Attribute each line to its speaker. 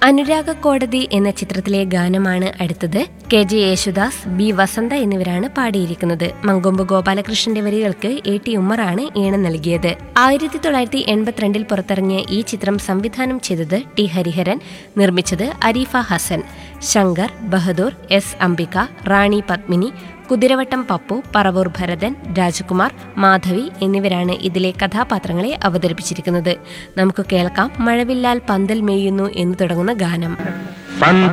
Speaker 1: അനുരാഗ കോടതി എന്ന ചിത്രത്തിലെ ഗാനമാണ് അടുത്തത് K J Yesudas B Vasantha എന്നിവരാണ് പാടിയിരിക്കുന്നത് മങ്കൊമ്പ് ഗോപാലകൃഷ്ണന്റെ വരികൾക്ക് എ ടി ഉമ്മറാണ് ഈണം നൽകിയത് ആയിരത്തി തൊള്ളായിരത്തി എൺപത്തിരണ്ടിൽ പുറത്തിറങ്ങിയ ഈ ചിത്രം സംവിധാനം ചെയ്തത് ടി ഹരിഹരൻ നിർമ്മിച്ചത് അരീഫ ഹസൻ ശങ്കർ ബഹദൂർ എസ് അംബിക റാണി പത്മിനി കുതിരവട്ടം പപ്പു പറവൂർ ഭരതൻ രാജകുമാർ മാധവി എന്നിവരാണ് ഇതിലെ കഥാപാത്രങ്ങളെ അവതരിപ്പിച്ചിരിക്കുന്നത് നമുക്ക് കേൾക്കാം മഴവില്ലാൽ പന്തൽ മേയുന്നു എന്ന് തുടങ്ങുന്ന ഗാനം
Speaker 2: പന്ത